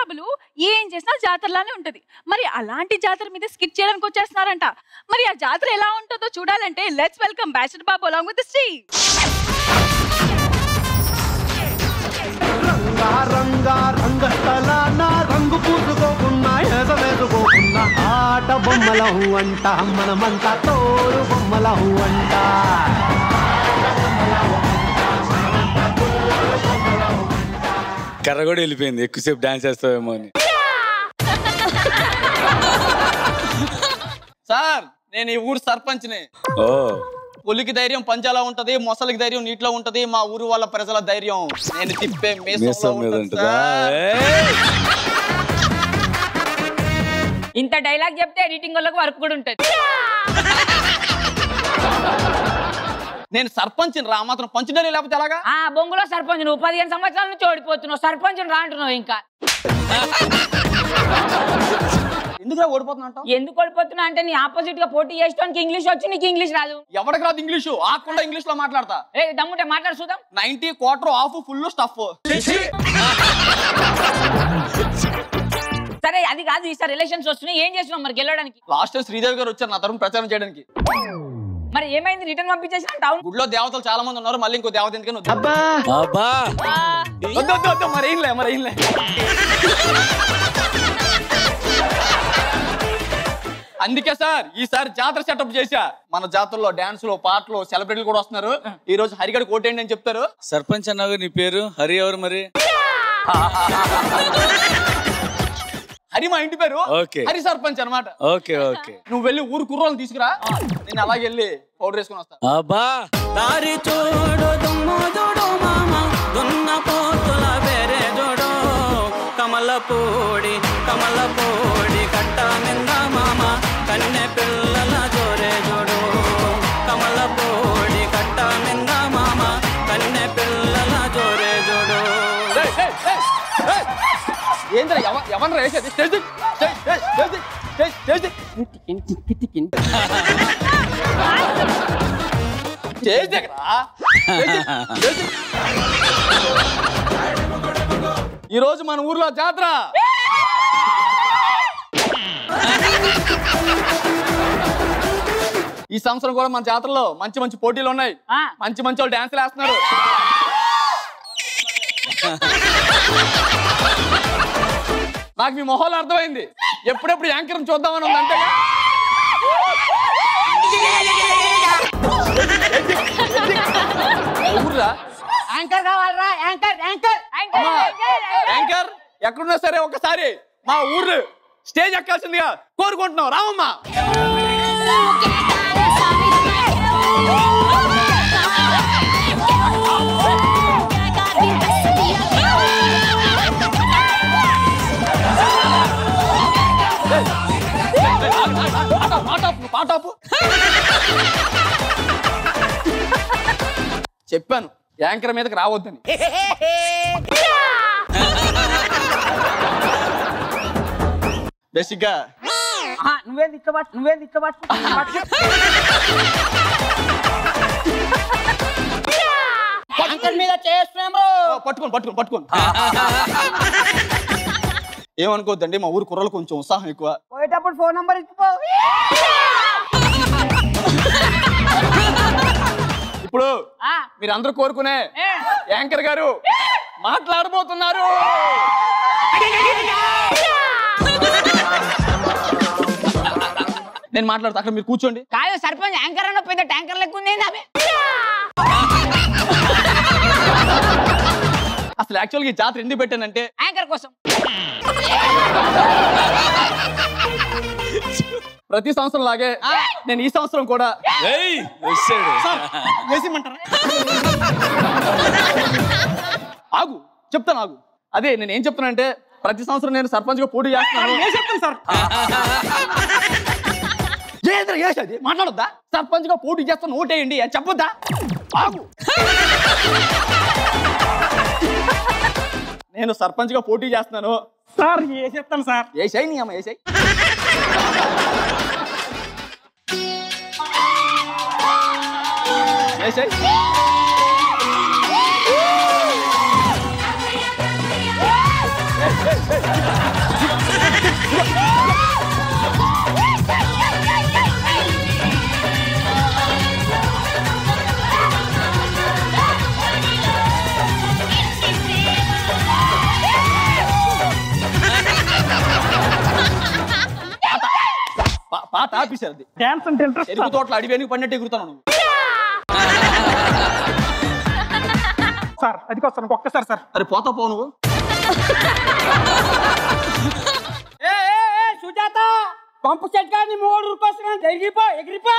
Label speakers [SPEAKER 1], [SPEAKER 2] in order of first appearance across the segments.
[SPEAKER 1] బాబులు ఏం చేసినా జాతరలానే ఉంటది మరి అలాంటి జాతర మీద స్కిట్ చేయడానికి వచ్చేస్తున్నారంట మరి ఆ జాతర ఎలా ఉంటుందో చూడాలంటే let's welcome bachelor Babu along with Sri
[SPEAKER 2] Ranga Ranga Rangasthala నా రంగు పూసుకోకున్నా ఎగవేసుకోకున్నా ఆట బొమ్మలహు అంట మనమంతా తోరు బొమ్మలహు అంట
[SPEAKER 3] కర్ర కూడా వెళ్ళిపోయింది ఎక్కువసేపు డాన్స్ చేస్తావేమో అని
[SPEAKER 4] సార్ నేను ఈ ఊరు సర్పంచ్ని
[SPEAKER 3] ఓ
[SPEAKER 4] పులికి ధైర్యం పంచాలా ఉంటది మొసలికి ధైర్యం నీటిలో ఉంటది మా ఊరు వాళ్ళ ప్రజల ధైర్యం నేను తిప్పే మీసంలో
[SPEAKER 3] మీసం మీద
[SPEAKER 4] ఉంటది
[SPEAKER 3] ఉంటుందా
[SPEAKER 4] సార్.
[SPEAKER 3] ఏయ్!
[SPEAKER 5] ఇంత డైలాగ్ చెప్తే ఎడిటింగ్ వాళ్ళకి వర్క్ కూడా ఉంటది
[SPEAKER 4] నేను సర్పంచ్ రా మాత్రం పంచుడని లేకపోతే ఎలాగా
[SPEAKER 5] ఆ బొంగులో సర్పంచ్ నువ్వు పదిహేను సంవత్సరాల నుంచి ఓడిపోతున్నావు సర్పంచ్ రా అంటున్నావు ఇంకా
[SPEAKER 4] ఎందుకురా ఓడిపోతున్నా అంటావ్?
[SPEAKER 5] ఎందుకు ఓడిపోతున్నా అంటే నీ ఆపోజిట్ గా పోటీ చేసేటానికి ఇంగ్లీష్ వచ్చి నీకు ఇంగ్లీష్ రాదు
[SPEAKER 4] ఎవరికి రాదు ఇంగ్లీషు ఆకుండా ఇంగ్లీష్ లో మాట్లాడతా
[SPEAKER 5] ఏ దమ్ముంటే మాట్లాడు చూద్దాం
[SPEAKER 4] ninety quarter half full stuff
[SPEAKER 5] సరే అది కాదు ఈసారి ఎలక్షన్స్ వస్తున్నాయి ఏం చేసినావు మరి గెలవడానికి
[SPEAKER 4] లాస్ట్ టైం శ్రీదేవి గారు వచ్చారు నా తరఫున ప్రచారం చేయడానికి
[SPEAKER 5] మరి ఏమైంది రిటర్న్ పంపించేసిన టౌన్
[SPEAKER 4] గుడిలో దేవతలు చాలా మంది ఉన్నారు మళ్ళీ ఇంకో దేవత ఎందుకని వద్దు.
[SPEAKER 2] అబ్బా
[SPEAKER 3] అబ్బా
[SPEAKER 4] వద్దు వద్దు వద్దు మరి ఏంలే మరి ఏంలే అందుకే సార్ ఈసారి జాతర సెటప్ చేశా మన జాతరలో డాన్సులు పాటలు సెలబ్రిటీలు కూడా వస్తున్నారు ఈ రోజు హరిగడ కోటేయండి అని చెప్తారు
[SPEAKER 3] సర్పంచ్ అన్నావు నీ పేరు హరి ఎవరు మరి
[SPEAKER 4] హరి మా ఇంటి పేరు
[SPEAKER 3] ఓకే.
[SPEAKER 4] హరి సర్పంచ్ అన్నమాట
[SPEAKER 3] ఓకే ఓకే
[SPEAKER 4] నువ్వు వెళ్ళి ఊరు కుర్రోళ్ళని తీసుకురా నేను అలాగే వెళ్ళి పౌడర్ వేసుకొని వస్తా
[SPEAKER 3] అబ్బా
[SPEAKER 6] దారి చూడు దుమ్ము చూడు మామ దున్న పోతుల బెరే చూడు కమల పూడి కమల పూడి కట్ట మింద మామ కన్నె పిల్లల జోరే చూడు కమల పూడి కట్ట మింద మామ కన్నె పిల్లల జోరే చూడు
[SPEAKER 4] ఏయ్, ఏయ్, ఏయ్, ఏయ్. ఏంద్రా ఎవ ఎవరు వేసేది స్టేజ్ దిగ్, స్టేజ్, స్టేజ్, స్టేజ్ దిగ్, స్టేజ్, స్టేజ్ దిగ్. స్టేజ్ దిగరా. స్టేజ్ దిగ్, స్టేజ్ దిగ్. ఈ రోజు మన ఊర్లో జాతర ఈ సంవత్సరం కూడా మన జాతరలో మంచి మంచి పోటీలు ఉన్నాయి
[SPEAKER 5] ఆ.
[SPEAKER 4] మంచి మంచి వాళ్ళు డాన్సులు వేస్తున్నారు నాకు మీ మొహాలు అర్థమైంది ఎప్పుడెప్పుడు యాంకర్ చూద్దామని ఉంది అంతేగా ఊర్రా
[SPEAKER 5] యాంకర్ కావాలరా యాంకర్ యాంకర్
[SPEAKER 4] అమ్మా, యాంకర్ ఎక్కడున్నా సరే ఒకసారి మా ఊరు స్టేజ్ ఎక్కాల్సిందిగా కోరుకుంటున్నాం రామమ్మా పాట ఆపు, పాట ఆపు. చెప్పాను యాంకర్ మీదకి రావద్దని బేసిక్ గా
[SPEAKER 5] నువ్వే దిక్కబట్టు నువ్వే దిక్కబట్టు యాంకర్ మీద చేస్తున్నాం
[SPEAKER 4] పట్టుకోండి పట్టుకోండి పట్టుకోండి ఏమనుకోవద్దండి మా ఊరు కుర్రలు కొంచెం ఉత్సాహం ఎక్కువ
[SPEAKER 5] పోయేటప్పుడు ఫోన్ నంబర్ ఇచ్చిపో
[SPEAKER 4] ఇప్పుడు
[SPEAKER 5] ఆ.
[SPEAKER 4] మీరు అందరూ కోరుకునే
[SPEAKER 5] ఏ.
[SPEAKER 4] యాంకర్ గారు మాట్లాడబోతున్నారు నేను మాట్లాడతా అక్కడ మీరు కూర్చోండి
[SPEAKER 5] కాదు సర్పంచ్ యాంకర్ అన్న పెద్ద ట్యాంకర్ లెక్క ఉంది ఏంది ఆమె?
[SPEAKER 4] అసలు యాక్చువల్గా ఈ జాతర ఎందుకు పెట్టానంటే
[SPEAKER 5] యాంకర్ కోసం
[SPEAKER 4] ప్రతి సంవత్సరం లాగే నేను ఈ సంవత్సరం కూడా
[SPEAKER 3] ఏయ్ వచ్చాడు
[SPEAKER 4] వేసిమంటారా ఆగు చెప్తాను ఆగు అదే నేను ఏం చెప్తానంటే ప్రతి సంవత్సరం నేను సర్పంచ్ గా పోటీ చేస్తున్నాను నేను చెప్తాను సార్ ఏంద్రా చేసేది మాట్లాడొద్దా సర్పంచ్ గా పోటీ చేస్తాను ఓటేయండి అని చెప్పొద్దా ఆగు నేను సర్పంచ్ గా పోటీ చేస్తున్నాను సార్ ఏ చెప్తాను సార్ ఏసాయి నీ అమ్మ ఏసాయి ఏసాయి పా- పాట ఆపేశారు అది
[SPEAKER 7] డాన్స్ అంటే ఇంట్రెస్ట్
[SPEAKER 4] ఎరుగు తోటలో అడివి వెనుక పడినట్టు ఎగురుతాను నువ్వు
[SPEAKER 7] సార్ అది వస్తాను ఒక్కసారి సార్
[SPEAKER 4] అరే పోతా పో నువ్వు
[SPEAKER 5] సుజాత పంపు సెట్ కానీ మూడు రూపాయలు ఎగిరిపో ఎగిరిపో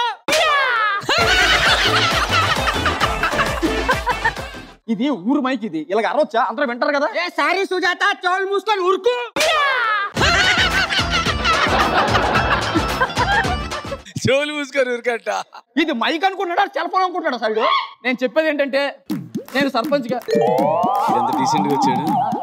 [SPEAKER 4] ఇది ఊరు మైక్ ఇది ఇలాగ అరవచ్చా అందరూ వింటారు కదా
[SPEAKER 5] ఏ సారీ సుజాత చోళ్ళు మూసుకొని ఉరుకు
[SPEAKER 3] చెవులు మూసుకొని ఊరికట్ట
[SPEAKER 4] ఇది మైక్ అనుకుంటున్నాడా సెల్ ఫోన్ అనుకుంటున్నాడా సైడ్ నేను చెప్పేది ఏంటంటే నేను సర్పంచ్గా
[SPEAKER 3] ఎంత డీసెంట్ గా వచ్చాడు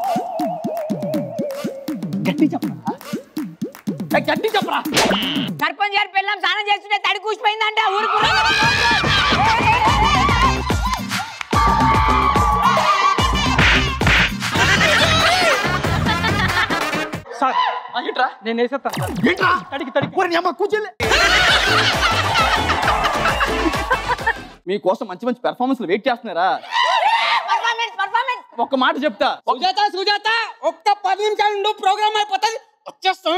[SPEAKER 4] గట్టి చెప్పరా ఏ, గట్టి చెప్పరా
[SPEAKER 5] సర్పంచ్ గారి పిల్లం స్నానం చేస్తుంటే తడి కూసిపోయిందంటే ఊరుకు
[SPEAKER 7] సార్
[SPEAKER 4] ఆ, ఏంట్రా
[SPEAKER 7] నేను వేసేస్తాను సార్
[SPEAKER 4] ఏంట్రా
[SPEAKER 7] తడికి తడికి
[SPEAKER 4] ఊరి నీ అమ్మ కూర్చోలే మీకోసం మంచి మంచి పెర్ఫార్మెన్స్ వెయిట్ చేస్తున్నారా
[SPEAKER 5] పర్ఫార్మెన్స్ పర్ఫార్మెన్స్
[SPEAKER 4] ఒక్క మాట చెప్తా
[SPEAKER 5] సుజాత సుజాత ఒక్క పది నిమిషాలు ఉండు ప్రోగ్రామ్ అయిపోతుంది వచ్చేస్తాం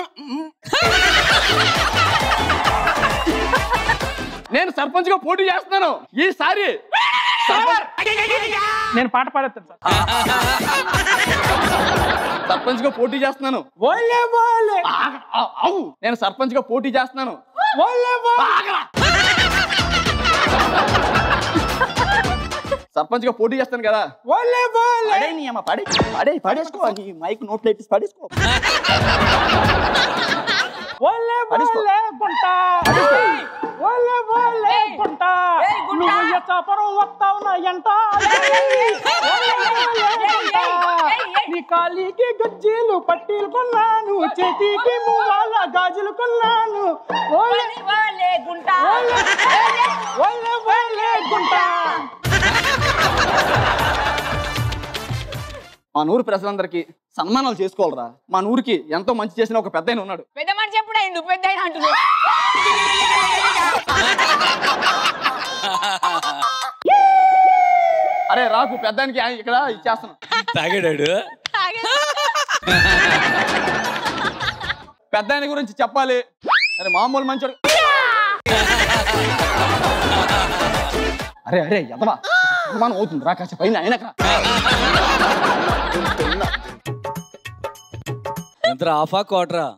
[SPEAKER 4] నేను సర్పంచ్ గా పోటీ చేస్తున్నాను ఈసారి సర్పంచ్-
[SPEAKER 7] నేను పాట పాడేస్తాను సార్
[SPEAKER 4] సర్పంచ్ గా పోటీ చేస్తున్నాను
[SPEAKER 7] ఓలే ఓలే
[SPEAKER 4] ఆగ- ఆ- అవు నేను సర్పంచ్ గా పోటీ చేస్తున్నాను
[SPEAKER 7] ఓలే ఓలే
[SPEAKER 4] ఆగరా. సర్పంచ్ గా పోటీ చేస్తాను కదా
[SPEAKER 7] ఓలే ఓలే
[SPEAKER 4] పడే నీ అమ్మ పడే పడే పడేసుకో నీ మైక్ నోట్లో ఎట్టి పడేసుకో
[SPEAKER 7] ఓలే
[SPEAKER 4] పడేసుకో.
[SPEAKER 7] ఓలే గుంట ఓలే ఓలే గుంట
[SPEAKER 5] ఏయ్, గుంట.
[SPEAKER 7] నువ్వు ఎచ్చాపురం వస్తావు నా ఎంట ఓలే ఓలే గుంట. నీ కాలికి గజ్జీలు పట్టీలు కొన్నాను చేతికి మువ్వాల గాజులు కొన్నాను ఓలే
[SPEAKER 5] వాళ్ళే గుంట
[SPEAKER 7] ఓలే ఓలే ఓలే గుంట
[SPEAKER 4] మా నూరు ప్రజలందరికీ సన్మానాలు చేసుకోవాలరా మా నూరికి ఎంతో మంచి చేసిన ఒక పెద్ద ఉన్నాడు
[SPEAKER 5] పెద్ద మనిషి ఎప్పుడు అయిండు పెద్ద అయిన అంటున్నాడు
[SPEAKER 4] అరే రాకు పెద్దానికి ఆయన ఇక్కడ ఇచ్చేస్తాను
[SPEAKER 3] తాగాడాడు
[SPEAKER 4] పెద్ద ఆయన గురించి చెప్పాలి అరే మామూలు మంచోడు అరే అరే ఎదవా సన్మానం అవుతుంది రా కాసేపు పైన ఆయనక
[SPEAKER 3] ఎంత ఆఫా కోటరా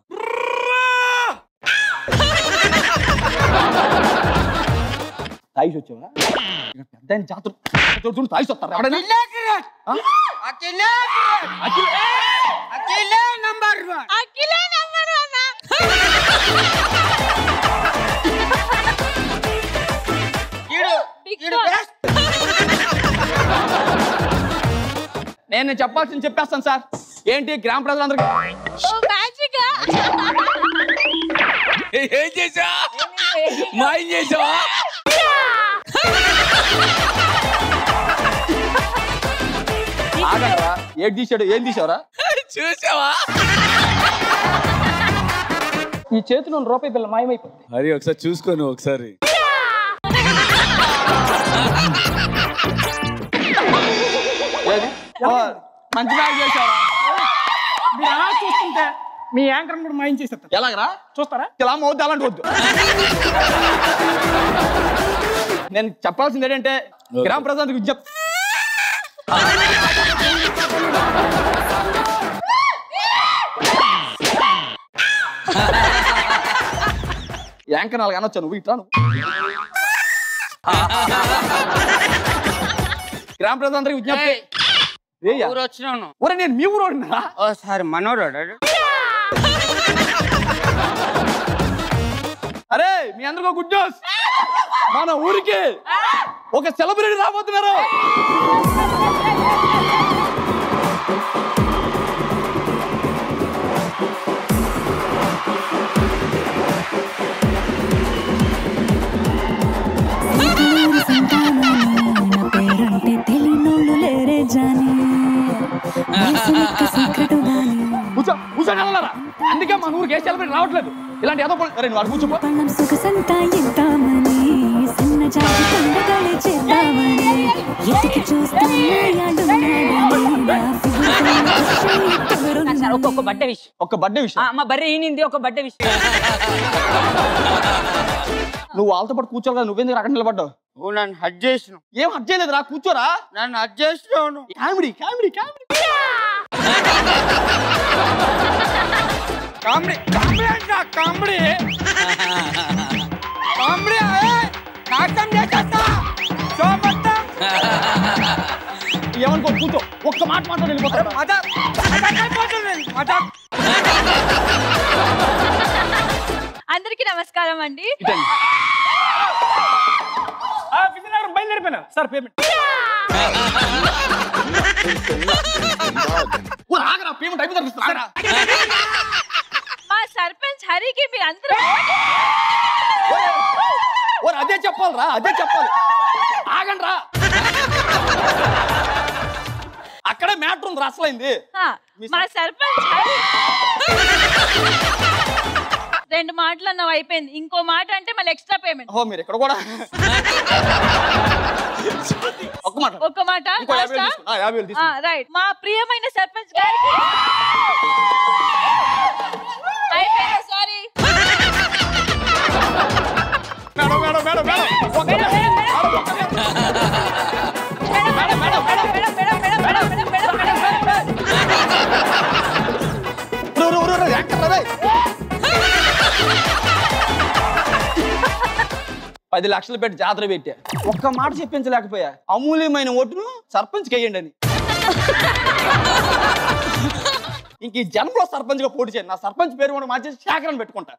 [SPEAKER 4] తాగిసి వచ్చావా ఇక పెద్ద ఆయన జాతర చూడు, చూడు తాగిసి వస్తారు ఎవడైనా ఆ? అఖిల్.
[SPEAKER 5] నంబర్ వన్
[SPEAKER 1] అఖిలే నంబర్ వన్ బిగ్ బాస్
[SPEAKER 4] నేను చెప్పాల్సింది చెప్పేస్తాను సార్ ఏంటి గ్రామ ప్రజలందరికీ
[SPEAKER 1] ఓ మ్యాజిక్
[SPEAKER 3] ఏ- ఏం చేసా మాయం చేసావా
[SPEAKER 4] ఆగరా ఏం తీసాడు ఏం తీసావురా
[SPEAKER 3] చూసావా
[SPEAKER 7] ఈ చేతిలో రూపాయి బిల్ల మాయమైపోతుంది
[SPEAKER 3] హరి ఒకసారి చూసుకోను ఒకసారి
[SPEAKER 4] ఏది? ఓ, మంచి బ్యాగ్ చేసావరా
[SPEAKER 7] మీరు అలా చూస్తుంటే మీ యాంకర్ కూడా మాయం చేసేస్తారు
[SPEAKER 4] ఎలాగరా
[SPEAKER 7] చూస్తారా
[SPEAKER 4] ఇలా మౌద్దు అలాంటి వద్దు నేను చెప్పాల్సింది ఏంటంటే గ్రామ ప్రజలకు విజ్ఞప్తి యాంకర్ నాలుగు అనొచ్చా నువ్వు ఇట్లా నువ్వు గ్రామ ప్రజలందరికీ విజ్ఞప్తి ఏయ్యా.
[SPEAKER 5] ఊరు వచ్చినాను
[SPEAKER 4] ఒరే నేను మీ ఊరోడినా
[SPEAKER 5] ఓ సారి మనోడు
[SPEAKER 4] అరే మీ అందరికీ గుడ్ న్యూస్ మన ఊరికి ఒక సెలబ్రిటీ రాబోతున్నారు
[SPEAKER 8] ఊరు సంతానమే, నా పేరంటే తెలియనోళ్ళు లేరే జాని వయసు లెక్క సీక్రెటు గాని
[SPEAKER 4] కూర్చో పిచ్చగలరా అందుకే మన ఊరికి ఏ సెలబ్రేట్ రావట్లేదు ఇలాంటి ఏదో అరే నువ్వు అడుగు కూర్చోపో
[SPEAKER 8] పళ్ళం సొగసంతా ఇద్దామని సన్న జాతి పండుగలే చేద్దామని ఎతికి చూస్తున్నాయాడున్నాడని నా ఫిగురు
[SPEAKER 5] సార్ ఒక్కొక్క బట్ట విషయం
[SPEAKER 4] ఒక్క బర్త్డే విషయం
[SPEAKER 5] మా బర్రె ఈనింది ఒక బట్ట విషయం
[SPEAKER 4] నువ్వు వాళ్ళతో పాటు కూర్చోవాలి కదా నువ్వెందుకు అక్కడ నిలబడ్డావు
[SPEAKER 5] నువ్వు నన్ను హజ్ చేసినావు
[SPEAKER 4] ఏం హట్ చేయలేదు రా కూర్చోరా
[SPEAKER 5] నన్ను హజ్ చేసినావు
[SPEAKER 4] comedy comedy comedy
[SPEAKER 5] comedy comedy అంట కామెడీ కామెడీ నాశనం చేసేస్తా షో మొత్తం
[SPEAKER 4] ఏమనుకో కూర్చో ఒక్క మాట మాట్లాడి వెళ్ళిపోతాడు
[SPEAKER 5] మజా మజా అయిపోతుంది మజా
[SPEAKER 1] అందరికీ నమస్కారం అండి
[SPEAKER 4] ఇటండి.
[SPEAKER 7] విజయనగరం బయలుదేరిపోయినా సార్ పేమెంట్
[SPEAKER 4] ఓ, ఆగరా పేమెంట్ అయిపోతుంది ఆగరా.
[SPEAKER 1] మా సర్పంచ్ హరికి మీరు అందరూ
[SPEAKER 4] ఓ, అదే చెప్పాలిరా అదే చెప్పాలి ఆగండి రా అక్కడే మ్యాటర్ ఉంది రా అసలైంది
[SPEAKER 1] ఆ, మా సర్పంచ్ హరి రెండు మాటలు అన్నావు అయిపోయింది ఇంకో మాట అంటే మళ్ళీ ఎక్స్ట్రా పేమెంట్
[SPEAKER 4] ఓ మీరు ఇక్కడ కూడా ఒక్క మాట
[SPEAKER 1] ఒక్క మాట
[SPEAKER 4] ఇంకో యాభై వేలు తీసుకో. ఆ, యాభై వేలు తీసుకో.
[SPEAKER 1] రైట్ మా ప్రియమైన సర్పంచ్ గారికి అయిపోయింది sorry
[SPEAKER 4] madam madam madam madam ఒక్క
[SPEAKER 1] మేడం, మేడం, మేడం.
[SPEAKER 4] మేడం, ఒక్క madam.
[SPEAKER 1] Madam madam madam madam madam madam madam madam madam madam madam
[SPEAKER 4] రు, రు, రు, రు, యాంకర్ రా, రేయ్. పది లక్షలు పెట్టి జాతర పెట్టా ఒక్క మాట చెప్పించలేకపోయా అమూల్యమైన ఓటును సర్పంచ్ వేయండి అని ఇంక ఈ జన్మలో సర్పంచ్ గా పోటీ చేయండి నా సర్పంచ్ పేరు కూడా మార్చేసి శేఖర్ అని పెట్టుకుంటా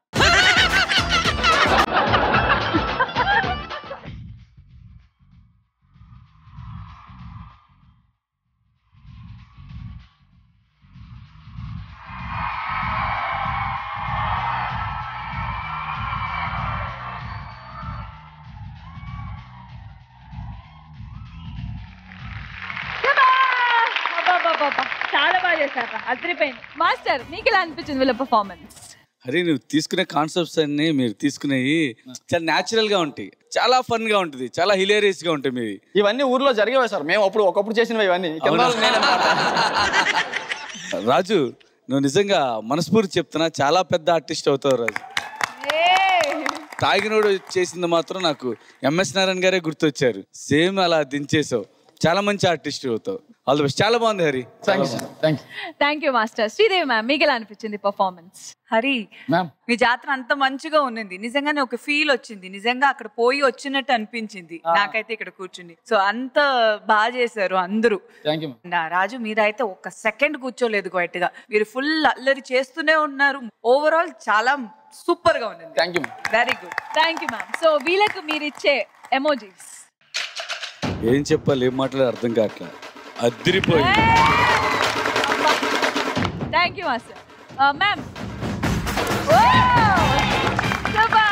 [SPEAKER 1] అబ్బబ్బబ్బబ్బా. చాలా బాగా చేశారు అదిరిపోయింది మాస్టర్ మీకు ఎలా అనిపించింది వీళ్ళ పర్ఫార్మెన్స్
[SPEAKER 3] అరే నువ్వు తీసుకునే కాన్సెప్ట్స్ అన్ని మీరు తీసుకునేవి చాలా న్యాచురల్ గా ఉంటాయి చాలా ఫన్ గా ఉంటుంది చాలా హిలేరియస్ గా ఉంటాయి మీవి
[SPEAKER 4] ఇవన్నీ ఊర్లో జరిగేవా సార్ మేము అప్పుడు ఒకప్పుడు చేసినవి ఇవన్నీ కెమెరాలు
[SPEAKER 3] అవునా?
[SPEAKER 4] నేనన్నమాట.
[SPEAKER 3] రాజు నువ్వు నిజంగా మనస్ఫూర్తి చెప్తున్నా చాలా పెద్ద ఆర్టిస్ట్ అవుతావు రాజు తాగినోడు చేసింది మాత్రం నాకు ఎంఎస్ నారాయణ గారే గుర్తొచ్చారు సేమ్ అలా దించేసావు చాలా మంచి ఆర్టిస్ట్ అవుతావు ఆల్ ది బెస్ట్ చాలా బాగుంది Hari
[SPEAKER 4] thank you thank you
[SPEAKER 1] thank you master Sridevi ma'am మీకు ఎలా అనిపించింది పర్ఫార్మెన్స్
[SPEAKER 9] హరి
[SPEAKER 4] మ్యామ్
[SPEAKER 9] మీ జాతర అంత మంచిగా ఉన్నది నిజంగానే ఒక ఫీల్ వచ్చింది నిజంగా అక్కడ పోయి వచ్చినట్టు అనిపించింది నాకైతే ఇక్కడ కూర్చుని సో అంత బాగా చేశారు అందరూ
[SPEAKER 4] థ్యాంక్ యూ
[SPEAKER 9] నా రాజు మీరైతే ఒక్క సెకండ్ కూర్చోలేదు క్వైట్ గా మీరు ఫుల్ అల్లరి చేస్తూనే ఉన్నారు ఓవరాల్ చాలా సూపర్ గా ఉన్నది
[SPEAKER 4] thank you
[SPEAKER 9] very good
[SPEAKER 1] thank you ma'am so వీళ్ళకు మీరు ఇచ్చే ఎమోజీస్
[SPEAKER 3] ఏం చెప్పాలి ఏం మాట్లాడాలి అర్థం కావట్లే అదిరిపోయింది
[SPEAKER 1] thank you master ma'am super